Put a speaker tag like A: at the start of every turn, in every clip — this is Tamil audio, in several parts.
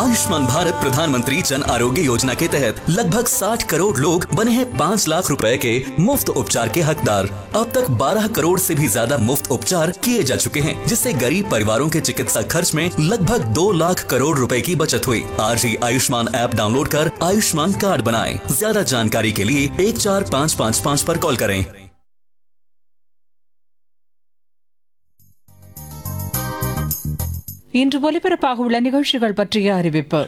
A: आयुष्मान भारत प्रधानमंत्री जन आरोग्य योजना के तहत लगभग 60 करोड़ लोग बने हैं 5 लाख रुपए के मुफ्त उपचार के हकदार अब तक 12 करोड़ से भी ज्यादा मुफ्त उपचार किए जा चुके हैं जिससे गरीब परिवारों के चिकित्सा खर्च में लगभग 2 लाख करोड़ रुपए की बचत हुई आज ही आयुष्मान ऐप डाउनलोड कर आयुष्मान कार्ड बनाएं ज्यादा जानकारी के लिए एक चार पाँच पाँच पाँच पर कॉल करें
B: இன்று ஒலிபரப்பாக உள்ள நிகழ்ச்சிகள் பற்றிய அறிவிப்பு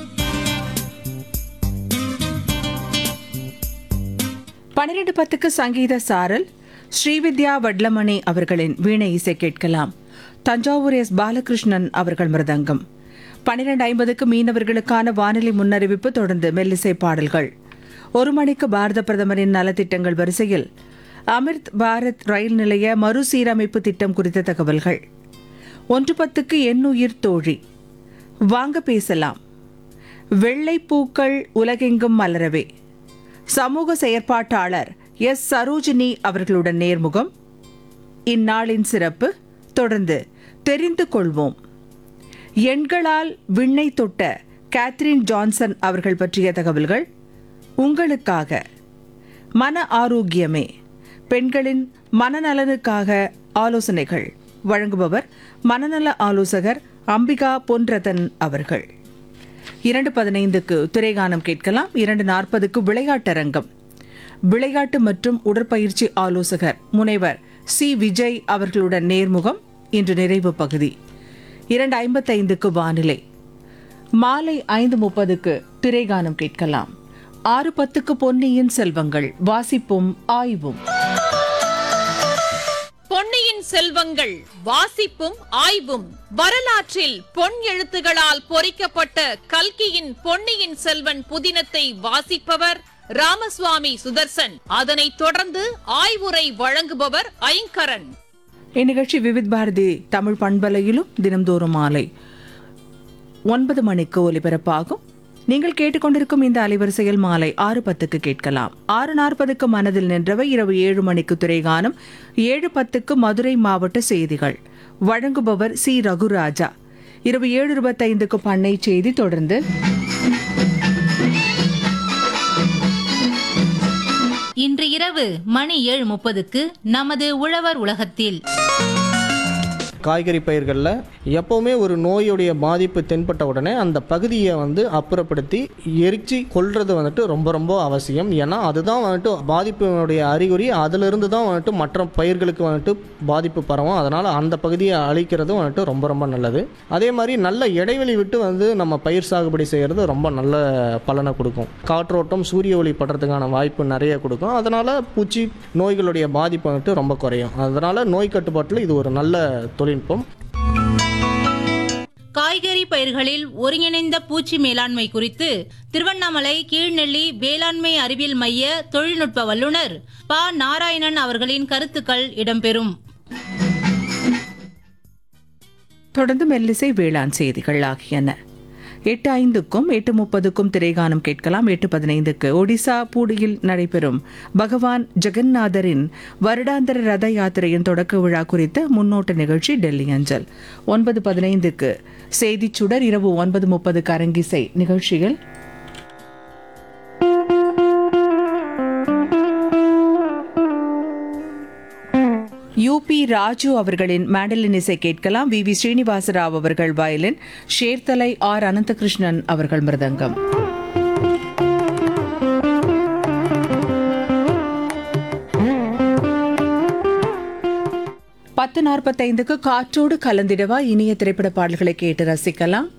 B: பன்னிரண்டு பத்துக்கு சங்கீத சாரல் ஸ்ரீவித்யா வட்லமணி அவர்களின் வீணை இசை கேட்கலாம் தஞ்சாவூர் எஸ் பாலகிருஷ்ணன் அவர்கள் மிருதங்கம் பன்னிரண்டு ஐம்பதுக்கு மீனவர்களுக்கான வானிலை முன்னறிவிப்பு தொடர்ந்து மெல்லிசை பாடல்கள் ஒரு மணிக்கு பாரத பிரதமரின் நலத்திட்டங்கள் வரிசையில் அமிர்த் பாரத் ரயில் நிலைய மறுசீரமைப்பு திட்டம் குறித்த தகவல்கள் ஒன்று பத்துக்கு எண்ணுயிர் தோழி வாங்க பேசலாம் வெள்ளை பூக்கள் உலகெங்கும் மலரவே சமூக செயற்பாட்டாளர் எஸ் சரோஜினி அவர்களுடன் நேர்முகம் இந்நாளின் சிறப்பு தொடர்ந்து தெரிந்து கொள்வோம் எண்களால் விண்ணை தொட்ட கேத்ரின் ஜான்சன் அவர்கள் பற்றிய தகவல்கள் உங்களுக்காக மன ஆரோக்கியமே பெண்களின் மனநலனுக்காக ஆலோசனைகள் வழங்குபவர் மனநல ஆலோசகர் அம்பிகா பொன்ரதன் அவர்கள் இரண்டு பதினைந்துக்கு திரைகானம் கேட்கலாம் இரண்டு நாற்பதுக்கு விளையாட்டரங்கம் விளையாட்டு மற்றும் உடற்பயிற்சி ஆலோசகர் முனைவர் சி விஜய் அவர்களுடன் நேர்முகம் இன்று நிறைவு பகுதி இரண்டு ஐம்பத்தைந்துக்கு வானிலை மாலை ஐந்து முப்பதுக்கு திரைகானம் கேட்கலாம் ஆறு பத்துக்கு பொன்னியின் செல்வங்கள் வாசிப்பும் ஆய்வும்
C: பொன்னியின் செல்வங்கள் வாசிப்பும் ஆய்வும் வரலாற்றில் பொன் எழுத்துகளால் பொறிக்கப்பட்ட கல்கியின் பொன்னியின் செல்வன் புதினத்தை வாசிப்பவர் ராமசுவாமி சுதர்சன் அதனைத் தொடர்ந்து ஆய்வுரை வழங்குபவர் ஐங்கரன்
B: இந்நிகழ்ச்சி விவித் பாரதி தமிழ் பண்பலையிலும் தினம்தோறும் மாலை ஒன்பது மணிக்கு ஒலிபரப்பாகும் நீங்கள் கேட்டுக்கொண்டிருக்கும் இந்த அலைவரிசையில் மாலை ஆறு பத்துக்கு கேட்கலாம் ஆறு நாற்பதுக்கு மனதில் நின்றவை இரவு ஏழு மணிக்கு திரைகானம் ஏழு பத்துக்கு மதுரை மாவட்ட செய்திகள் வழங்குபவர் சி ரகுராஜா இரவு ஏழு இருபத்தைந்துக்கு பண்ணை செய்தி தொடர்ந்து
D: இன்று இரவு மணி ஏழு முப்பதுக்கு நமது உழவர் உலகத்தில்
E: காய்கறி பயிர்களில் எப்போவுமே ஒரு நோயுடைய பாதிப்பு தென்பட்ட உடனே அந்த பகுதியை வந்து அப்புறப்படுத்தி எரிச்சு கொல்றது வந்துட்டு ரொம்ப ரொம்ப அவசியம் ஏன்னா அதுதான் வந்துட்டு பாதிப்பினுடைய அறிகுறி அதிலிருந்து தான் வந்துட்டு மற்ற பயிர்களுக்கு வந்துட்டு பாதிப்பு பரவும் அதனால் அந்த பகுதியை அழிக்கிறதும் வந்துட்டு ரொம்ப ரொம்ப நல்லது அதே மாதிரி நல்ல இடைவெளி விட்டு வந்து நம்ம பயிர் சாகுபடி செய்கிறது ரொம்ப நல்ல பலனை கொடுக்கும் காற்றோட்டம் சூரிய ஒளி படுறதுக்கான வாய்ப்பு நிறைய கொடுக்கும் அதனால் பூச்சி நோய்களுடைய பாதிப்பு வந்துட்டு ரொம்ப குறையும் அதனால் நோய் கட்டுப்பாட்டில் இது ஒரு நல்ல தொழில்நுட்பம்
D: காய்கறி பயிர்களில் ஒருங்கிணைந்த பூச்சி மேலாண்மை குறித்து திருவண்ணாமலை கீழ்நெல்லி வேளாண்மை அறிவியல் மைய தொழில்நுட்ப வல்லுநர் ப நாராயணன் அவர்களின் கருத்துக்கள் இடம்பெறும்
B: தொடர்ந்து மெல்லிசை வேளாண் செய்திகள் ஆகியன எட்டு ஐந்துக்கும் எட்டு முப்பதுக்கும் திரைகானம் கேட்கலாம் எட்டு பதினைந்துக்கு ஒடிசா பூடியில் நடைபெறும் பகவான் ஜெகந்நாதரின் வருடாந்திர ரத யாத்திரையின் தொடக்க விழா குறித்த முன்னோட்ட நிகழ்ச்சி டெல்லி அஞ்சல் ஒன்பது பதினைந்துக்கு செய்திச் சுடர் இரவு ஒன்பது முப்பதுக்கு அரங்கிசை நிகழ்ச்சியில் யூபி ராஜு அவர்களின் மேண்டலின் இசை கேட்கலாம் வி வி ஸ்ரீனிவாசராவ் அவர்கள் வயலின் ஷேர்தலை ஆர் அனந்தகிருஷ்ணன் அவர்கள் மிருதங்கம் பத்து நாற்பத்தைந்துக்கு காற்றோடு கலந்திடவா இனிய திரைப்பட பாடல்களை கேட்டு ரசிக்கலாம்